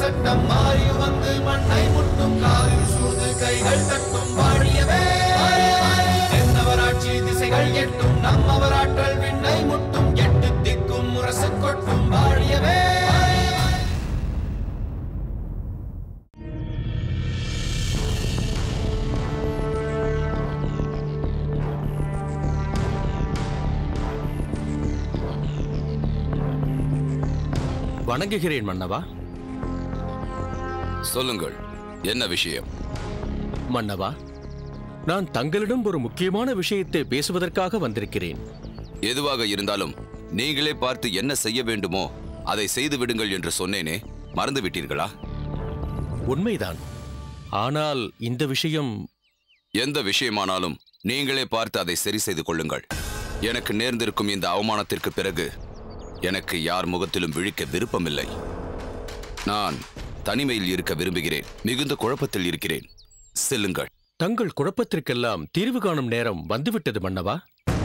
சட்டம் மாறி வந்து மண்ணை முட்டும் காலில் சூழ்ந்து கைகள் தட்டும் வாழியவே தென்னவராட்சி திசைகள் எட்டும் நம்மவராற்றல் விண்ணை முட்டும் எட்டு திக்கும் முரசு கொட்டும் வாழியவே வணங்குகிறேன் மன்னவா சொல்லுங்கள் என்ன விஷயம் மன்னவா நான் தங்களிடம் ஒரு முக்கியமான விஷயத்தை பேசுவதற்காக வந்திருக்கிறேன் எதுவாக இருந்தாலும் நீங்களே பார்த்து என்ன செய்ய வேண்டுமோ அதை செய்து விடுங்கள் என்று சொன்னேனே மறந்து விட்டீர்களா உண்மைதான் ஆனால் இந்த விஷயம் எந்த விஷயமானாலும் நீங்களே பார்த்து அதை சரி செய்து கொள்ளுங்கள் எனக்கு நேர்ந்திருக்கும் இந்த அவமானத்திற்கு பிறகு எனக்கு யார் முகத்திலும் விழிக்க விருப்பமில்லை நான் தனிமையில் இருக்க விரும்புகிறேன் மிகுந்த குழப்பத்தில் இருக்கிறேன் செல்லுங்கள் தங்கள் குழப்பத்திற்கெல்லாம் தீர்வு காணும் நேரம் வந்துவிட்டது மன்னவா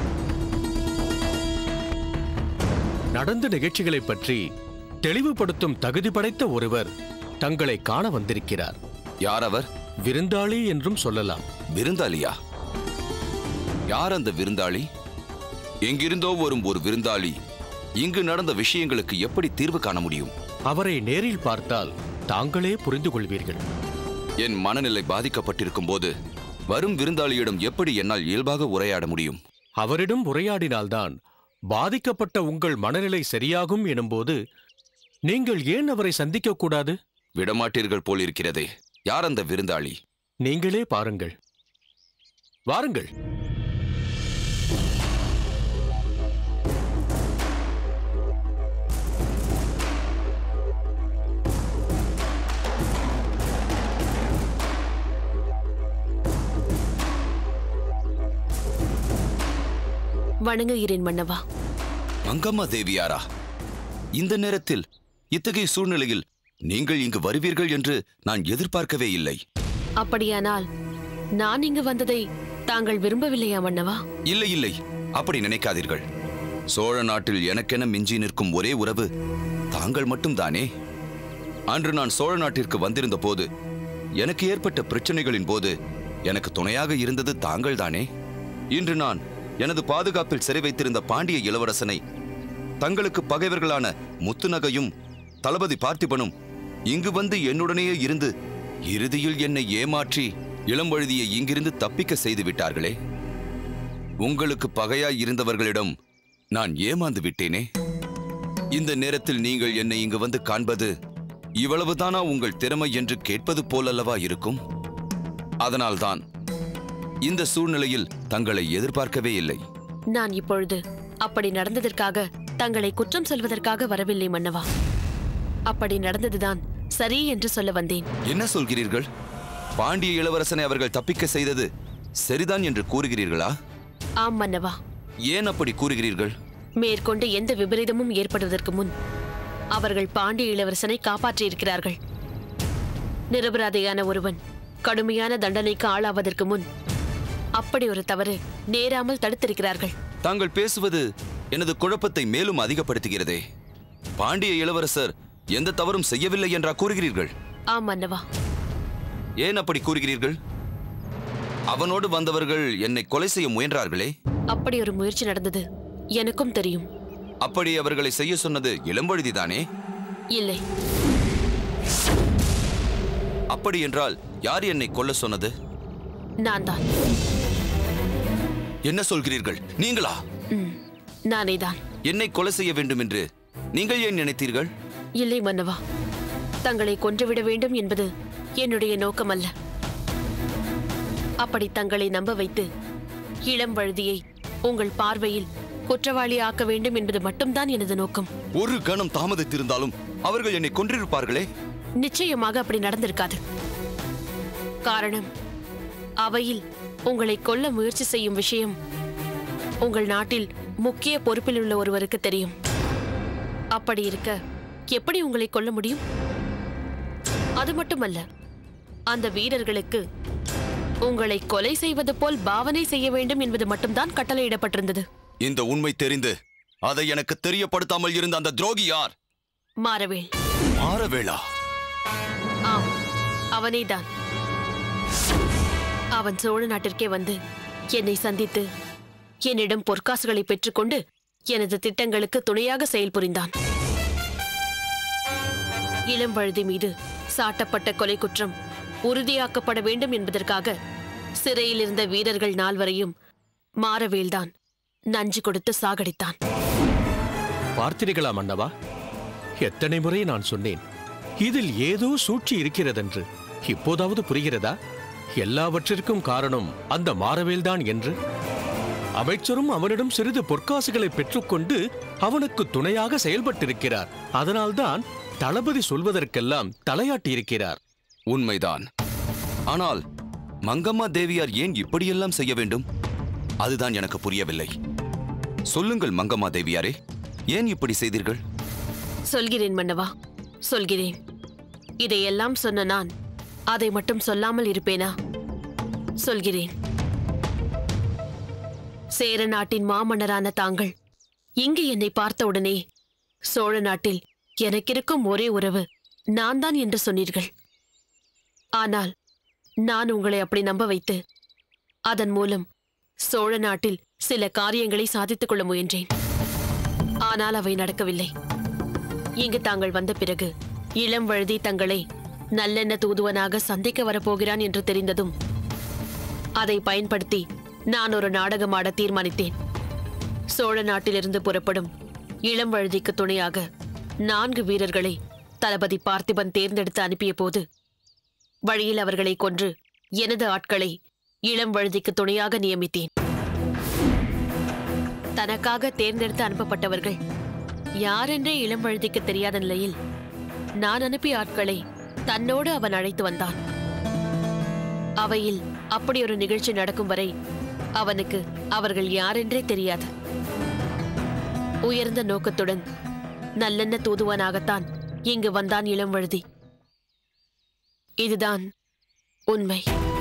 நடந்த நிகழ்ச்சிகளைப் பற்றி தெளிவுபடுத்தும் தகுதி படைத்த ஒருவர் தங்களை காண வந்திருக்கிறார் யார் அவர் விருந்தாளி என்றும் சொல்லலாம் விருந்தாளியா யார் அந்த விருந்தாளி எங்கிருந்தோ வரும் ஒரு விருந்தாளி இங்கு நடந்த விஷயங்களுக்கு எப்படி தீர்வு காண முடியும் அவரை நேரில் பார்த்தால் தாங்களே புரிந்து கொள்வீர்கள் என் மனநிலை பாதிக்கப்பட்டிருக்கும் போது வரும் விருந்தாளியிடம் எப்படி என்னால் இயல்பாக உரையாட முடியும் அவரிடம் உரையாடினால்தான் பாதிக்கப்பட்ட உங்கள் மனநிலை சரியாகும் எனும்போது நீங்கள் ஏன் அவரை சந்திக்கக் கூடாது விடமாட்டீர்கள் போல் இருக்கிறதே யார் அந்த விருந்தாளி நீங்களே பாருங்கள் வாருங்கள் வணங்குகிறேன் மன்னவா மங்கம்மா தேவியாரா இந்த நேரத்தில் இத்தகைய சூழ்நிலையில் நீங்கள் இங்கு வருவீர்கள் என்று நான் எதிர்பார்க்கவே இல்லை அப்படியானால் நான் இங்கு வந்ததை தாங்கள் விரும்பவில்லையா மன்னவா இல்லை இல்லை அப்படி நினைக்காதீர்கள் சோழ நாட்டில் எனக்கென மிஞ்சி நிற்கும் ஒரே உறவு தாங்கள் மட்டும்தானே அன்று நான் சோழ நாட்டிற்கு வந்திருந்த போது எனக்கு ஏற்பட்ட பிரச்சனைகளின் போது எனக்கு துணையாக இருந்தது தாங்கள்தானே இன்று நான் எனது பாதுகாப்பில் சிறை வைத்திருந்த பாண்டிய இளவரசனை தங்களுக்கு பகைவர்களான முத்துநகையும் தளபதி பார்த்திபனும் இங்கு வந்து என்னுடனேயே இருந்து இறுதியில் என்னை ஏமாற்றி இளம்பழுதியை இங்கிருந்து தப்பிக்க செய்து விட்டார்களே உங்களுக்கு பகையாய் இருந்தவர்களிடம் நான் ஏமாந்து விட்டேனே இந்த நேரத்தில் நீங்கள் என்னை இங்கு வந்து காண்பது இவ்வளவுதானா உங்கள் திறமை என்று கேட்பது போலல்லவா இருக்கும் அதனால்தான் இந்த சூழ்நிலையில் தங்களை எதிர்பார்க்கவே இல்லை நான் இப்பொழுது அப்படி நடந்ததற்காக தங்களை குற்றம் சொல்வதற்காக வரவில்லை மன்னவா அப்படி நடந்ததுதான் சரி என்று சொல்ல வந்தேன் என்ன சொல்கிறீர்கள் பாண்டிய இளவரசனை அவர்கள் தப்பிக்க செய்தது சரிதான் என்று கூறுகிறீர்களா ஆம் மன்னவா ஏன் அப்படி கூறுகிறீர்கள் மேற்கொண்டு எந்த விபரீதமும் ஏற்படுவதற்கு முன் அவர்கள் பாண்டிய இளவரசனை காப்பாற்றியிருக்கிறார்கள் நிரபராதியான ஒருவன் கடுமையான தண்டனைக்கு ஆளாவதற்கு முன் அப்படி ஒரு தவறு நேராமல் தடுத்திருக்கிறார்கள் தாங்கள் பேசுவது எனது குழப்பத்தை மேலும் அதிகப்படுத்துகிறதே பாண்டிய இளவரசர் எந்த தவறும் செய்யவில்லை என்றா கூறுகிறீர்கள் ஆம் மன்னவா ஏன் அப்படி கூறுகிறீர்கள் அவனோடு வந்தவர்கள் என்னை கொலை செய்ய முயன்றார்களே அப்படி ஒரு முயற்சி நடந்தது எனக்கும் தெரியும் அப்படி அவர்களை செய்ய சொன்னது இளம்பழுதிதானே இல்லை அப்படி என்றால் யார் என்னை கொல்ல சொன்னது நான் தான் என்ன சொல்கிறீர்கள் நீங்களா ம், நானே தான் என்னை கொலை செய்ய வேண்டும் என்று நீங்கள் ஏன் நினைத்தீர்கள் இல்லை மன்னவா தங்களை கொன்றுவிட வேண்டும் என்பது என்னுடைய நோக்கம் அல்ல அப்படி தங்களை நம்ப வைத்து இளம் வழுதியை உங்கள் பார்வையில் குற்றவாளி ஆக்க வேண்டும் என்பது மட்டும்தான் எனது நோக்கம் ஒரு கணம் தாமதித்திருந்தாலும் அவர்கள் என்னை கொன்றிருப்பார்களே நிச்சயமாக அப்படி நடந்திருக்காது காரணம் அவையில் உங்களை கொல்ல முயற்சி செய்யும் விஷயம் உங்கள் நாட்டில் முக்கிய பொறுப்பில் உள்ள ஒருவருக்கு தெரியும் அப்படி இருக்க எப்படி உங்களை கொல்ல முடியும் அது மட்டுமல்ல அந்த வீரர்களுக்கு உங்களை கொலை செய்வது போல் பாவனை செய்ய வேண்டும் என்பது மட்டும்தான் கட்டளையிடப்பட்டிருந்தது இந்த உண்மை தெரிந்து அதை எனக்கு தெரியப்படுத்தாமல் இருந்த அந்த துரோகி யார் மாறவேல் மாறவேளா ஆம் அவனேதான் அவன் சோழ நாட்டிற்கே வந்து என்னை சந்தித்து என்னிடம் பொற்காசுகளை பெற்றுக்கொண்டு எனது திட்டங்களுக்கு துணையாக செயல்புரிந்தான் இளம்பழுதி மீது சாட்டப்பட்ட கொலை குற்றம் உறுதியாக்கப்பட வேண்டும் என்பதற்காக சிறையில் இருந்த வீரர்கள் நால்வரையும் மாரவேல்தான் நஞ்சு கொடுத்து சாகடித்தான் பார்த்தீர்களா மன்னவா எத்தனை முறை நான் சொன்னேன் இதில் ஏதோ சூழ்ச்சி இருக்கிறதென்று இப்போதாவது புரிகிறதா எல்லாவற்றிற்கும் காரணம் அந்த மாறவேல்தான் என்று அமைச்சரும் அவனிடம் சிறிது பொற்காசுகளை பெற்றுக்கொண்டு அவனுக்கு துணையாக செயல்பட்டிருக்கிறார் அதனால்தான் தளபதி சொல்வதற்கெல்லாம் தலையாட்டியிருக்கிறார் உண்மைதான் ஆனால் மங்கம்மா தேவியார் ஏன் இப்படியெல்லாம் செய்ய வேண்டும் அதுதான் எனக்கு புரியவில்லை சொல்லுங்கள் மங்கம்மா தேவியாரே ஏன் இப்படி செய்தீர்கள் சொல்கிறேன் மன்னவா சொல்கிறேன் இதையெல்லாம் சொன்ன நான் அதை மட்டும் சொல்லாமல் இருப்பேனா சொல்கிறேன் சேர நாட்டின் மாமன்னரான தாங்கள் இங்கு என்னை பார்த்தவுடனே சோழ நாட்டில் எனக்கிருக்கும் ஒரே உறவு நான் தான் என்று சொன்னீர்கள் ஆனால் நான் உங்களை அப்படி நம்ப வைத்து அதன் மூலம் சோழ நாட்டில் சில காரியங்களை சாதித்துக் கொள்ள முயன்றேன் ஆனால் அவை நடக்கவில்லை இங்கு தாங்கள் வந்த பிறகு இளம் வழுதி தங்களை நல்லெண்ண தூதுவனாக சந்திக்க வரப்போகிறான் என்று தெரிந்ததும் அதை பயன்படுத்தி நான் ஒரு நாடகமாட தீர்மானித்தேன் சோழ நாட்டிலிருந்து புறப்படும் இளம் வழுதிக்கு துணையாக நான்கு வீரர்களை தளபதி பார்த்திபன் தேர்ந்தெடுத்து அனுப்பிய போது வழியில் அவர்களை கொன்று எனது ஆட்களை இளம் வழுதிக்கு துணையாக நியமித்தேன் தனக்காக தேர்ந்தெடுத்து அனுப்பப்பட்டவர்கள் யாரென்றே இளம் வழுதிக்கு தெரியாத நிலையில் நான் அனுப்பிய ஆட்களை தன்னோடு அவன் அழைத்து வந்தான் அவையில் அப்படி ஒரு நிகழ்ச்சி நடக்கும் வரை அவனுக்கு அவர்கள் யாரென்றே தெரியாது உயர்ந்த நோக்கத்துடன் நல்லெண்ண தூதுவனாகத்தான் இங்கு வந்தான் இளம் வழுதி இதுதான் உண்மை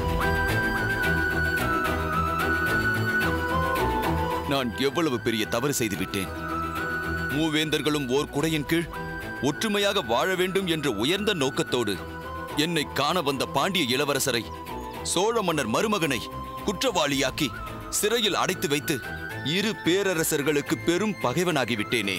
நான் எவ்வளவு பெரிய தவறு செய்து விட்டேன் மூவேந்தர்களும் ஓர் குடையின் கீழ் ஒற்றுமையாக வாழ வேண்டும் என்ற உயர்ந்த நோக்கத்தோடு என்னை காண வந்த பாண்டிய இளவரசரை சோழ மன்னர் மருமகனை குற்றவாளியாக்கி சிறையில் அடைத்து வைத்து இரு பேரரசர்களுக்கு பெரும் பகைவனாகிவிட்டேனே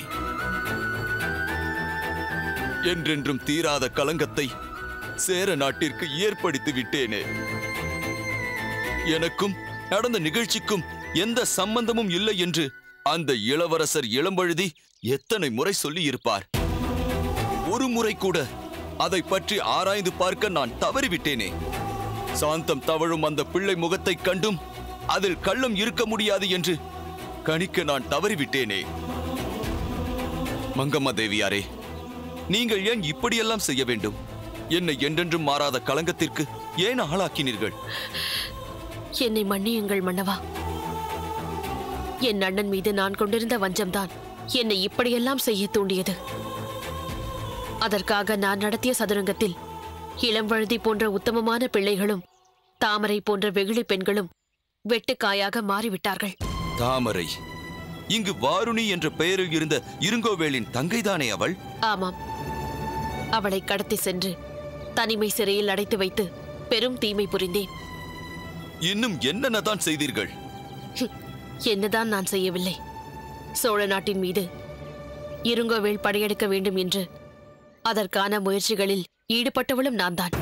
என்றென்றும் தீராத களங்கத்தை சேர நாட்டிற்கு ஏற்படுத்தி விட்டேனே எனக்கும் நடந்த நிகழ்ச்சிக்கும் எந்த சம்பந்தமும் இல்லை என்று அந்த இளவரசர் இளம்பழுதி எத்தனை முறை சொல்லி இருப்பார் ஒரு முறை கூட அதை பற்றி ஆராய்ந்து பார்க்க நான் தவறிவிட்டேனே சாந்தம் தவழும் அந்த பிள்ளை முகத்தைக் கண்டும் அதில் கள்ளம் இருக்க முடியாது என்று கணிக்க நான் தவறிவிட்டேனே மங்கம்மா தேவியாரே நீங்கள் ஏன் இப்படியெல்லாம் செய்ய வேண்டும் என்னை என்றென்றும் மாறாத களங்கத்திற்கு ஏன் ஆளாக்கினீர்கள் என்னை மன்னியுங்கள் மன்னவா என் அண்ணன் மீது நான் கொண்டிருந்த வஞ்சம்தான் என்னை இப்படியெல்லாம் செய்ய தூண்டியது அதற்காக நான் நடத்திய சதுரங்கத்தில் இளம்வழுதி போன்ற உத்தமமான பிள்ளைகளும் தாமரை போன்ற வெகுளி பெண்களும் வெட்டுக்காயாக மாறிவிட்டார்கள் தாமரை இங்கு வாருணி என்ற பெயரில் இருந்த இருங்கோவேலின் தங்கைதானே அவள் ஆமாம் அவளை கடத்தி சென்று தனிமை சிறையில் அடைத்து வைத்து பெரும் தீமை புரிந்தேன் இன்னும் என்னென்னதான் செய்தீர்கள் என்னதான் நான் செய்யவில்லை சோழ நாட்டின் மீது இருங்கோவேல் படையெடுக்க வேண்டும் என்று அதற்கான முயற்சிகளில் ஈடுபட்டவளும் நான் தான்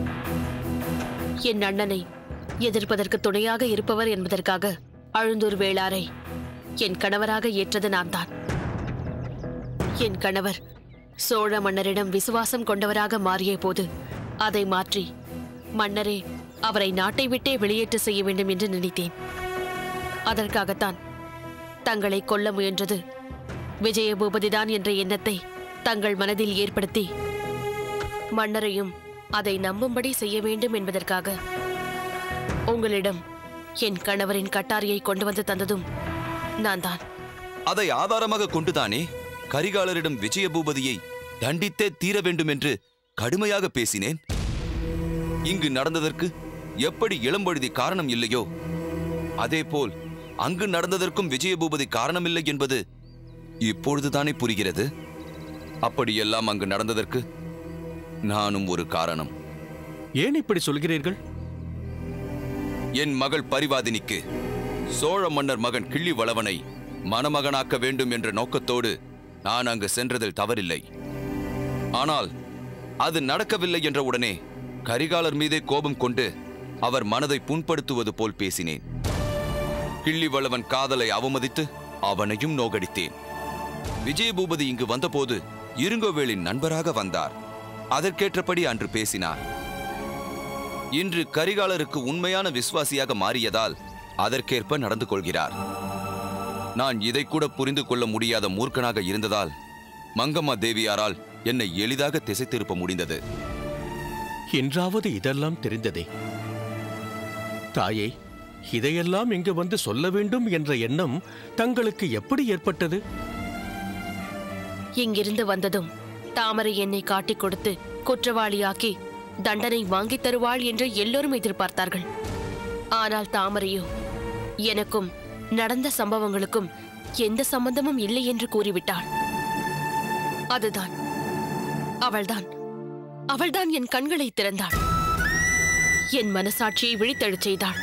என் அண்ணனை எதிர்ப்பதற்கு துணையாக இருப்பவர் என்பதற்காக அழுந்தூர் வேளாரை என் கணவராக ஏற்றது நான் தான் என் கணவர் சோழ மன்னரிடம் விசுவாசம் கொண்டவராக மாறிய போது அதை மாற்றி மன்னரே அவரை நாட்டை விட்டே வெளியேற்ற செய்ய வேண்டும் என்று நினைத்தேன் அதற்காகத்தான் தங்களை கொல்ல முயன்றது விஜயபூபதிதான் என்ற எண்ணத்தை தங்கள் மனதில் ஏற்படுத்தி மன்னரையும் அதை நம்பும்படி செய்ய வேண்டும் என்பதற்காக உங்களிடம் என் கணவரின் கட்டாரியை கொண்டு வந்து தந்ததும் நான் தான் அதை ஆதாரமாக கொண்டுதானே கரிகாலரிடம் விஜயபூபதியை தண்டித்தே தீர வேண்டும் என்று கடுமையாக பேசினேன் இங்கு நடந்ததற்கு எப்படி இளம்பழுதி காரணம் இல்லையோ அதேபோல் அங்கு நடந்ததற்கும் விஜயபூபதி காரணமில்லை என்பது இப்பொழுதுதானே புரிகிறது அப்படியெல்லாம் அங்கு நடந்ததற்கு நானும் ஒரு காரணம் ஏன் இப்படி சொல்கிறீர்கள் என் மகள் பரிவாதினிக்கு சோழ மன்னர் மகன் கிள்ளி வளவனை மணமகனாக்க வேண்டும் என்ற நோக்கத்தோடு நான் அங்கு சென்றதில் தவறில்லை ஆனால் அது நடக்கவில்லை என்ற உடனே கரிகாலர் மீதே கோபம் கொண்டு அவர் மனதை புண்படுத்துவது போல் பேசினேன் கிள்ளி வளவன் காதலை அவமதித்து அவனையும் நோகடித்தேன் விஜயபூபதி இங்கு வந்தபோது இருங்கோவேலின் நண்பராக வந்தார் அதற்கேற்றபடி அன்று பேசினார் இன்று கரிகாலருக்கு உண்மையான விசுவாசியாக மாறியதால் அதற்கேற்ப நடந்து கொள்கிறார் நான் இதை கூட புரிந்து கொள்ள முடியாத மூர்க்கனாக இருந்ததால் மங்கம்மா தேவியாரால் என்னை எளிதாக திசை திருப்ப முடிந்தது என்றாவது இதெல்லாம் தெரிந்ததே தாயே இதையெல்லாம் இங்கு வந்து சொல்ல வேண்டும் என்ற எண்ணம் தங்களுக்கு எப்படி ஏற்பட்டது இங்கிருந்து வந்ததும் தாமரை என்னை காட்டிக் கொடுத்து குற்றவாளியாக்கி தண்டனை வாங்கித் தருவாள் என்று எல்லோரும் எதிர்பார்த்தார்கள் ஆனால் தாமரையோ எனக்கும் நடந்த சம்பவங்களுக்கும் எந்த சம்பந்தமும் இல்லை என்று கூறிவிட்டாள் அதுதான் அவள்தான் அவள்தான் என் கண்களை திறந்தாள் என் மனசாட்சியை விழித்தெழச் செய்தாள்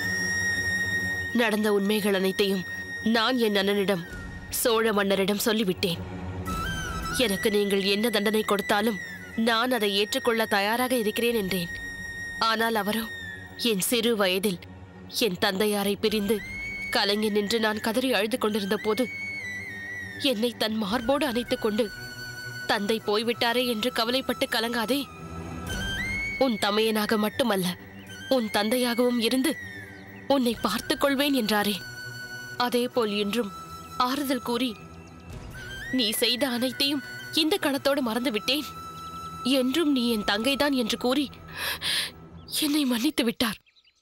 நடந்த உண்மைகள் அனைத்தையும் நான் என் அண்ணனிடம் சோழ மன்னரிடம் சொல்லிவிட்டேன் எனக்கு நீங்கள் என்ன தண்டனை கொடுத்தாலும் நான் அதை ஏற்றுக்கொள்ள தயாராக இருக்கிறேன் என்றேன் ஆனால் அவரோ என் சிறு வயதில் என் தந்தையாரை பிரிந்து கலங்கி நின்று நான் கதறி அழுது கொண்டிருந்த போது என்னை தன் மார்போடு அணைத்துக் கொண்டு தந்தை போய்விட்டாரே என்று கவலைப்பட்டு கலங்காதே உன் தமையனாக மட்டுமல்ல உன் தந்தையாகவும் இருந்து உன்னை பார்த்துக் கொள்வேன் என்றாரே அதேபோல் இன்றும் ஆறுதல் கூறி நீ செய்த அனைத்தையும் இந்த கணத்தோடு மறந்து விட்டேன் என்றும் நீ என் தங்கைதான் என்று கூறி என்னை மன்னித்து விட்டார்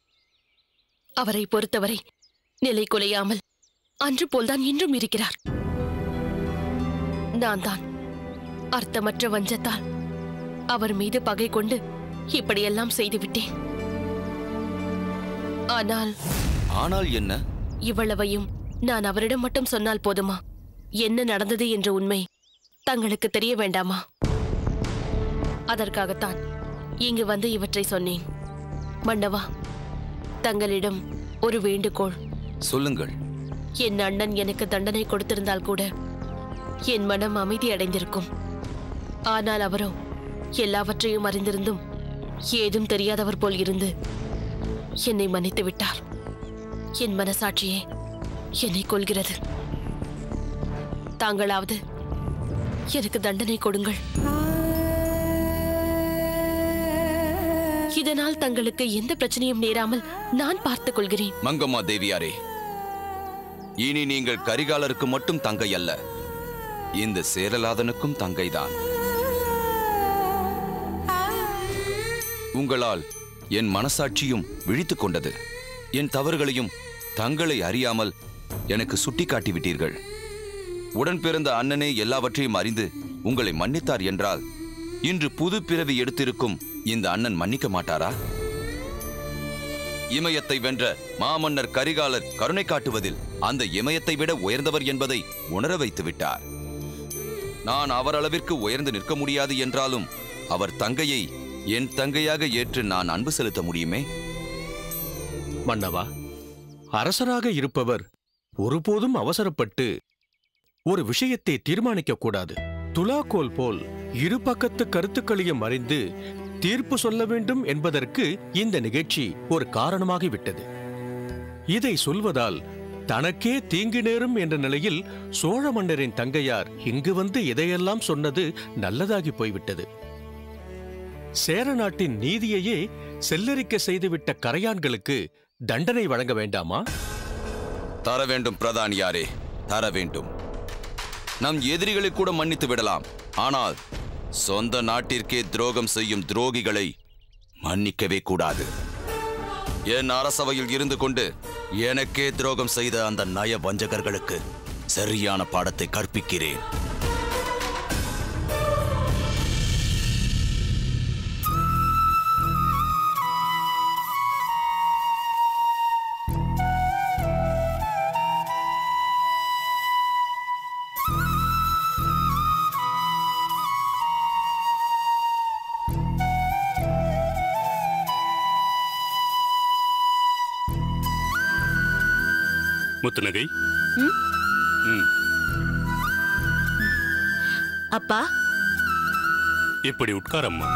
அவரை பொறுத்தவரை நிலை குலையாமல் அன்று போல்தான் இன்றும் இருக்கிறார் நான் தான் அர்த்தமற்ற வஞ்சத்தால் அவர் மீது பகை கொண்டு இப்படியெல்லாம் செய்துவிட்டேன் ஆனால் ஆனால் என்ன இவ்வளவையும் நான் அவரிடம் மட்டும் சொன்னால் போதுமா என்ன நடந்தது என்ற உண்மை தங்களுக்கு தெரிய வேண்டாமா அதற்காகத்தான் இங்கு வந்து இவற்றை சொன்னேன் மன்னவா தங்களிடம் ஒரு வேண்டுகோள் சொல்லுங்கள் என் அண்ணன் எனக்கு தண்டனை கொடுத்திருந்தால் கூட என் மனம் அமைதி அடைந்திருக்கும் ஆனால் அவரோ எல்லாவற்றையும் அறிந்திருந்தும் ஏதும் தெரியாதவர் போல் இருந்து என்னை மன்னித்து விட்டார் என் மனசாட்சியே என்னை கொள்கிறது தாங்களாவது எனக்கு தண்டனை கொடுங்கள் இதனால் தங்களுக்கு எந்த பிரச்சனையும் நேராமல் நான் பார்த்துக் கொள்கிறேன் மங்கம்மா தேவியாரே இனி நீங்கள் கரிகாலருக்கு மட்டும் தங்கை அல்ல இந்த சேரலாதனுக்கும் தங்கைதான் உங்களால் என் மனசாட்சியும் விழித்துக் கொண்டது என் தவறுகளையும் தங்களை அறியாமல் எனக்கு சுட்டிக்காட்டி விட்டீர்கள் உடன் பிறந்த அண்ணனே எல்லாவற்றையும் அறிந்து உங்களை மன்னித்தார் என்றால் இன்று புது பிறவி எடுத்திருக்கும் இந்த அண்ணன் மன்னிக்க மாட்டாரா இமயத்தை வென்ற மாமன்னர் கரிகாலர் கருணை காட்டுவதில் அந்த இமயத்தை விட உயர்ந்தவர் என்பதை உணர வைத்து விட்டார் நான் அவர் அளவிற்கு உயர்ந்து நிற்க முடியாது என்றாலும் அவர் தங்கையை என் தங்கையாக ஏற்று நான் அன்பு செலுத்த முடியுமே மன்னவா அரசராக இருப்பவர் ஒருபோதும் அவசரப்பட்டு ஒரு விஷயத்தை தீர்மானிக்க கூடாது துலாக்கோல் போல் இரு பக்கத்து கருத்துக்களையும் அறிந்து தீர்ப்பு சொல்ல வேண்டும் என்பதற்கு இந்த நிகழ்ச்சி ஒரு காரணமாகிவிட்டது இதை சொல்வதால் தனக்கே தீங்கு நேரும் என்ற நிலையில் சோழ மன்னரின் தங்கையார் இங்கு வந்து இதையெல்லாம் சொன்னது நல்லதாகி போய்விட்டது சேர நாட்டின் நீதியையே செல்லரிக்க செய்துவிட்ட கரையான்களுக்கு தண்டனை வழங்க வேண்டாமா தர வேண்டும் பிரதானியாரே தர வேண்டும் நம் எதிரிகளை கூட மன்னித்து விடலாம் ஆனால் சொந்த நாட்டிற்கே துரோகம் செய்யும் துரோகிகளை மன்னிக்கவே கூடாது என் அரசவையில் இருந்து கொண்டு எனக்கே துரோகம் செய்த அந்த நய வஞ்சகர்களுக்கு சரியான பாடத்தை கற்பிக்கிறேன் முத்துநகை ம், அப்பா இப்படி உட்காரம்மா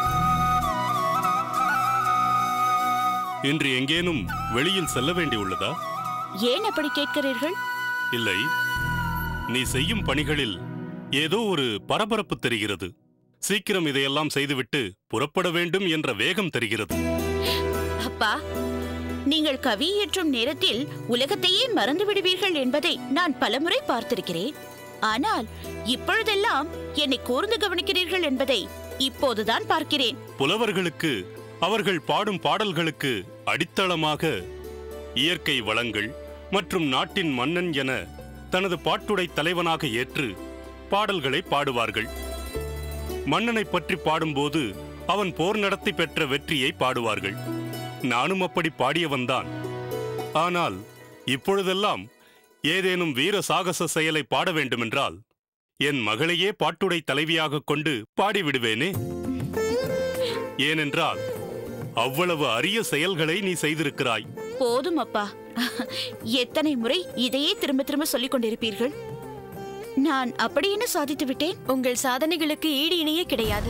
இன்று எங்கேனும் வெளியில் செல்ல வேண்டியுள்ளதா ஏன் அப்படி கேட்கிறீர்கள் இல்லை நீ செய்யும் பணிகளில் ஏதோ ஒரு பரபரப்பு தெரிகிறது சீக்கிரம் இதையெல்லாம் செய்துவிட்டு புறப்பட வேண்டும் என்ற வேகம் தெரிகிறது அப்பா நீங்கள் கவி இயற்றும் நேரத்தில் உலகத்தையே மறந்து விடுவீர்கள் என்பதை நான் பலமுறை பார்த்திருக்கிறேன் ஆனால் இப்பொழுதெல்லாம் என்னை கூர்ந்து கவனிக்கிறீர்கள் என்பதை இப்போதுதான் பார்க்கிறேன் புலவர்களுக்கு அவர்கள் பாடும் பாடல்களுக்கு அடித்தளமாக இயற்கை வளங்கள் மற்றும் நாட்டின் மன்னன் என தனது பாட்டுடை தலைவனாக ஏற்று பாடல்களை பாடுவார்கள் மன்னனை பற்றி பாடும்போது அவன் போர் நடத்தி பெற்ற வெற்றியை பாடுவார்கள் நானும் அப்படி பாடியவன்தான் ஆனால் இப்பொழுதெல்லாம் ஏதேனும் வீர சாகச செயலை பாட வேண்டுமென்றால் என் மகளையே பாட்டுடை தலைவியாக கொண்டு பாடிவிடுவேனே ஏனென்றால் அவ்வளவு அரிய செயல்களை நீ செய்திருக்கிறாய் போதும் அப்பா எத்தனை முறை இதையே திரும்ப திரும்ப சொல்லிக் கொண்டிருப்பீர்கள் நான் அப்படி என்ன சாதித்து விட்டேன் உங்கள் சாதனைகளுக்கு ஈடு இணையே கிடையாது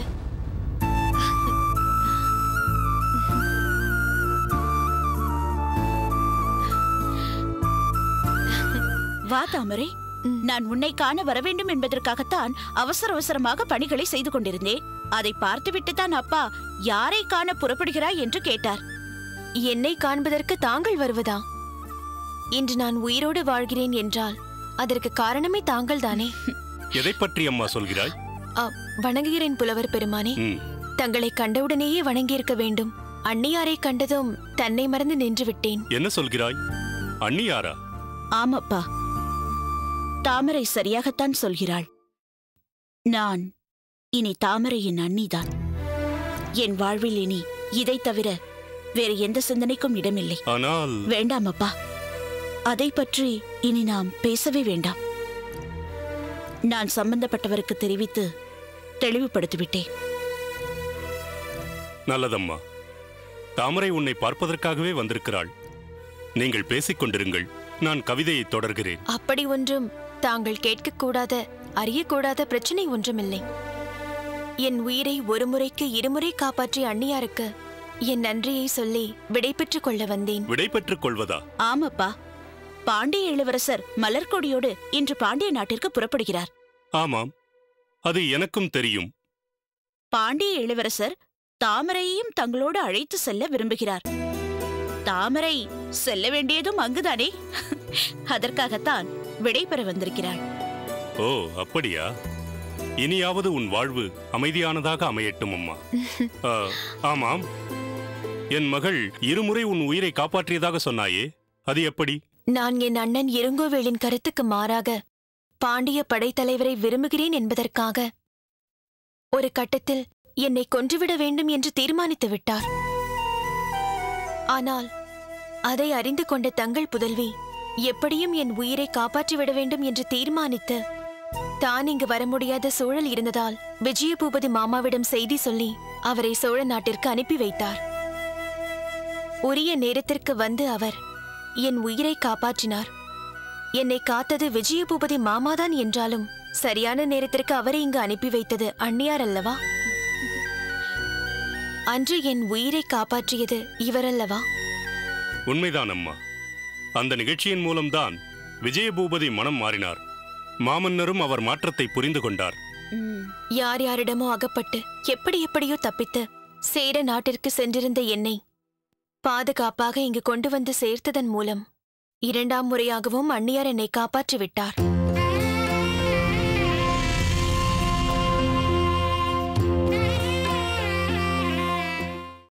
வா தாமரை நான் உன்னை காண வர வேண்டும் என்பதற்காகத்தான் அவசர அவசரமாக பணிகளை செய்து கொண்டிருந்தேன் அதை பார்த்துவிட்டு தான் அப்பா யாரை காண புறப்படுகிறாய் என்று கேட்டார் என்னை காண்பதற்கு தாங்கள் வருவதா இன்று நான் உயிரோடு வாழ்கிறேன் என்றால் அதற்கு காரணமே தாங்கள் தானே எதை பற்றி அம்மா சொல்கிறாய் வணங்குகிறேன் புலவர் பெருமானே ம், தங்களை கண்டவுடனேயே வணங்கியிருக்க வேண்டும் அன்னியாரை கண்டதும் தன்னை மறந்து நின்று விட்டேன் என்ன சொல்கிறாய் அண்ணியாரா ஆமப்பா தாமரை சரியாகத்தான் சொல்கிறாள் நான் இனி தாமரையின் அண்ணிதான் என் வாழ்வில் இனி இதைத் தவிர வேறு எந்த சிந்தனைக்கும் இடமில்லை ஆனால் வேண்டாம் அப்பா அதை பற்றி இனி நாம் பேசவே வேண்டாம் நான் சம்பந்தப்பட்டவருக்கு தெரிவித்து தெளிவுபடுத்திவிட்டேன் நல்லதம்மா தாமரை உன்னை பார்ப்பதற்காகவே வந்திருக்கிறாள் நீங்கள் பேசிக் கொண்டிருங்கள் நான் கவிதையை தொடர்கிறேன் அப்படி ஒன்றும் தாங்கள் கேட்கக்கூடாத அறியக்கூடாத பிரச்சனை ஒன்றுமில்லை என் உயிரை ஒரு முறைக்கு இருமுறை காப்பாற்றிய அண்ணியாருக்கு என் நன்றியை சொல்லி விடை பெற்றுக் கொள்ள வந்தேன் விடை பெற்றுக் கொள்வதா ஆமப்பா பாண்டிய இளவரசர் மலர்கொடியோடு இன்று பாண்டிய நாட்டிற்கு புறப்படுகிறார் ஆமாம் அது எனக்கும் தெரியும் பாண்டிய இளவரசர் தாமரையையும் தங்களோடு அழைத்து செல்ல விரும்புகிறார் தாமரை செல்ல வேண்டியதும் அங்குதானே அதற்காகத்தான் விடை பெற வந்திருக்கிறாள் ஓ அப்படியா இனியாவது உன் வாழ்வு அமைதியானதாக அமையட்டும் அம்மா ஆ, ஆமாம் என் மகள் இருமுறை உன் உயிரை காப்பாற்றியதாக சொன்னாயே அது எப்படி நான் என் அண்ணன் இருங்கோவேலின் கருத்துக்கு மாறாக பாண்டிய படைத்தலைவரை விரும்புகிறேன் என்பதற்காக ஒரு கட்டத்தில் என்னை கொன்றுவிட வேண்டும் என்று தீர்மானித்து விட்டார் ஆனால் அதை அறிந்து கொண்ட தங்கள் புதல்வி எப்படியும் என் உயிரை காப்பாற்றிவிட வேண்டும் என்று தீர்மானித்து தான் இங்கு வர முடியாத சூழல் இருந்ததால் விஜயபூபதி மாமாவிடம் செய்தி சொல்லி அவரை சோழ நாட்டிற்கு அனுப்பி வைத்தார் உரிய நேரத்திற்கு வந்து அவர் என் உயிரை காப்பாற்றினார் என்னை காத்தது விஜயபூபதி மாமாதான் என்றாலும் சரியான நேரத்திற்கு அவரை இங்கு அனுப்பி வைத்தது அந்நியார் அல்லவா அன்று என் உயிரை காப்பாற்றியது இவரல்லவா உண்மைதான் அம்மா அந்த நிகழ்ச்சியின் மூலம்தான் விஜயபூபதி மனம் மாறினார் மாமன்னரும் அவர் மாற்றத்தை புரிந்து கொண்டார் யார் யாரிடமோ அகப்பட்டு எப்படி எப்படியோ தப்பித்து சேர நாட்டிற்கு சென்றிருந்த என்னை பாதுகாப்பாக இங்கு கொண்டு வந்து சேர்த்ததன் மூலம் இரண்டாம் முறையாகவும் அந்நியார் என்னை காப்பாற்றி விட்டார்